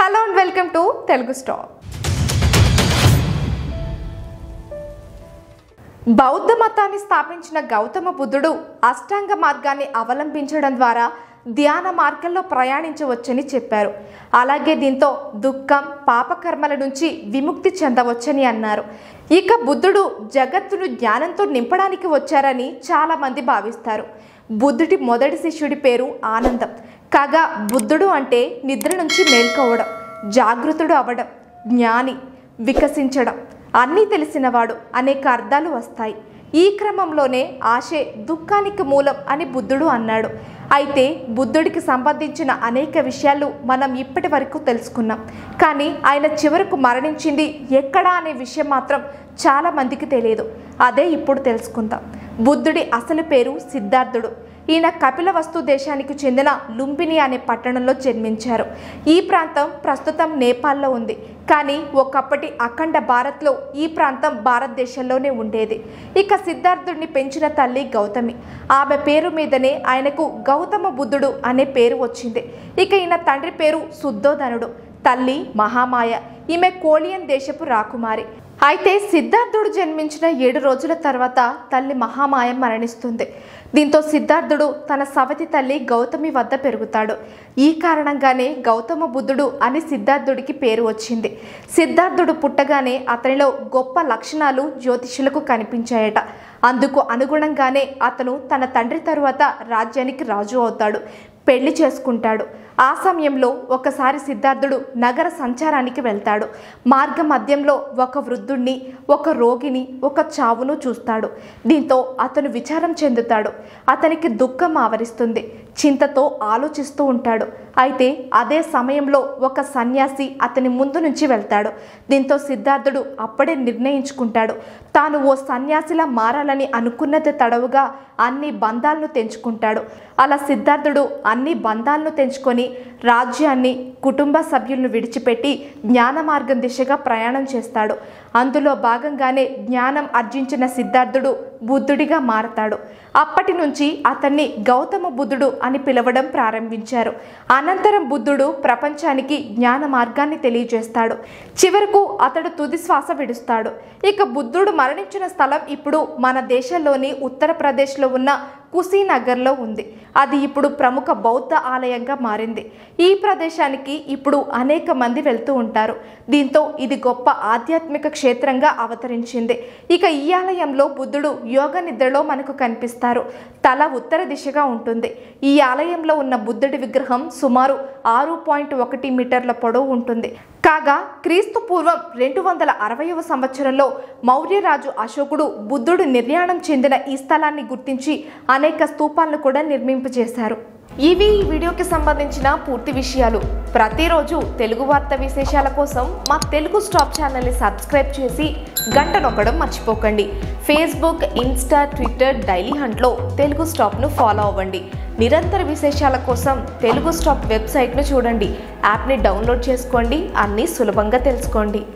hello and welcome to Telugu star బౌద్ధ మతాన్ని స్థాపించిన గౌతమ బుద్ధుడు అష్టాంగ మార్గాన్ని అవలంబించడం ద్వారా ధ్యాన మార్గంలో ప్రయాణించవచ్చని చెప్పారు అలాగే దీంతో దుఃఖం పాపకర్మల నుంచి విముక్తి చెందవచ్చని అన్నారు ఇక బుద్ధుడు జగత్తును జ్ఞానంతో నింపడానికి వచ్చారని చాలామంది భావిస్తారు బుద్ధుడి మొదటి శిష్యుడి పేరు ఆనందం కాగా బుద్ధుడు అంటే నిద్ర నుంచి మేల్కోవడం జాగృతుడు అవ్వడం జ్ఞాని వికసించడం అన్నీ తెలిసినవాడు అనేక అర్థాలు వస్తాయి ఈ క్రమంలోనే ఆశే దుఃఖానికి మూలం అని బుద్ధుడు అన్నాడు అయితే బుద్ధుడికి సంబంధించిన అనేక విషయాలు మనం ఇప్పటి వరకు తెలుసుకున్నాం కానీ ఆయన చివరకు మరణించింది ఎక్కడా అనే విషయం మాత్రం చాలా మందికి తెలియదు అదే ఇప్పుడు తెలుసుకుందాం బుద్ధుడి అసలు పేరు సిద్ధార్థుడు ఈయన కపిలవస్తు దేశానికి చెందిన లుంబిని అనే పట్టణంలో జన్మించారు ఈ ప్రాంతం ప్రస్తుతం నేపాల్లో ఉంది కానీ ఒకప్పటి అఖండ భారత్లో ఈ ప్రాంతం భారతదేశంలోనే ఉండేది ఇక సిద్ధార్థుడిని పెంచిన తల్లి గౌతమి ఆమె పేరు మీదనే ఆయనకు గౌతమ బుద్ధుడు అనే పేరు వచ్చింది ఇక ఈయన తండ్రి పేరు శుద్ధోధనుడు తల్లి మహామాయ ఈమె కోలియన్ దేశపు రాకుమారి అయితే సిద్ధార్థుడు జన్మించిన ఏడు రోజుల తర్వాత తల్లి మహామాయ మరణిస్తుంది దీంతో సిద్ధార్థుడు తన సవతి తల్లి గౌతమి వద్ద పెరుగుతాడు ఈ కారణంగానే గౌతమ బుద్ధుడు అని సిద్ధార్థుడికి పేరు వచ్చింది సిద్ధార్థుడు పుట్టగానే అతనిలో గొప్ప లక్షణాలు జ్యోతిషులకు కనిపించాయట అందుకు అనుగుణంగానే అతను తన తండ్రి తరువాత రాజ్యానికి రాజు అవుతాడు పెళ్లి చేసుకుంటాడు ఆ సమయంలో ఒకసారి సిద్ధార్థుడు నగర సంచారానికి వెళ్తాడు మార్గ మధ్యంలో ఒక వృద్ధుణ్ణి ఒక రోగిని ఒక చావును చూస్తాడు దీంతో అతను విచారం చెందుతాడు అతనికి దుఃఖం ఆవరిస్తుంది చింతతో ఆలోచిస్తూ ఉంటాడు అయితే అదే సమయంలో ఒక సన్యాసి అతని ముందు నుంచి వెళ్తాడు దీంతో సిద్ధార్థుడు అప్పుడే నిర్ణయించుకుంటాడు తాను ఓ సన్యాసిలా మారాలని అనుకున్నది తడవుగా అన్ని బంధాలను తెంచుకుంటాడు అలా సిద్ధార్థుడు అన్ని బంధాలను తెంచుకొని రాజ్యాన్ని కుటుంబ సభ్యులను విడిచిపెట్టి జ్ఞాన మార్గం దిశగా ప్రయాణం చేస్తాడు అందులో భాగంగానే జ్ఞానం ఆర్జించిన సిద్ధార్థుడు బుద్ధుడిగా మారతాడు అప్పటి నుంచి అతన్ని గౌతమ బుద్ధుడు అని పిలవడం ప్రారంభించారు అనంతరం బుద్ధుడు ప్రపంచానికి జ్ఞాన మార్గాన్ని తెలియజేస్తాడు చివరకు అతడు తుది శ్వాస విడుస్తాడు ఇక బుద్ధుడు మరణించిన స్థలం ఇప్పుడు మన దేశంలోని ఉత్తరప్రదేశ్లో ఉన్న కుశీనగర్లో ఉంది అది ఇప్పుడు ప్రముఖ బౌద్ధ ఆలయంగా మారింది ఈ ప్రదేశానికి ఇప్పుడు అనేక మంది వెళ్తూ ఉంటారు దీంతో ఇది గొప్ప ఆధ్యాత్మిక క్షేత్రంగా అవతరించింది ఇక ఈ ఆలయంలో బుద్ధుడు యోగ నిద్రలో మనకు కనిపిస్తారు తల ఉత్తర దిశగా ఉంటుంది ఈ ఆలయంలో ఉన్న బుద్ధుడి విగ్రహం సుమారు ఆరు పాయింట్ ఒకటి మీటర్ల పొడవు ఉంటుంది కాగా క్రీస్తు పూర్వం రెండు వందల అరవైవ సంవత్సరంలో మౌర్యరాజు అశోకుడు బుద్ధుడు నిర్యాణం చెందిన ఈ స్థలాన్ని గుర్తించి అనేక స్తూపాలను కూడా నిర్మింపజేశారు ఇవి ఈ వీడియోకి సంబంధించిన పూర్తి విషయాలు ప్రతిరోజు తెలుగు వార్త విశేషాల కోసం మా తెలుగు స్టాప్ ఛానల్ని సబ్స్క్రైబ్ చేసి గంట నొక్కడం మర్చిపోకండి ఫేస్బుక్ ఇన్స్టా ట్విట్టర్ డైలీ హంట్లో తెలుగు స్టాప్ను ఫాలో అవ్వండి నిరంతర విశేషాల కోసం తెలుగు స్టాప్ వెబ్సైట్ను చూడండి యాప్ని డౌన్లోడ్ చేసుకోండి అన్నీ సులభంగా తెలుసుకోండి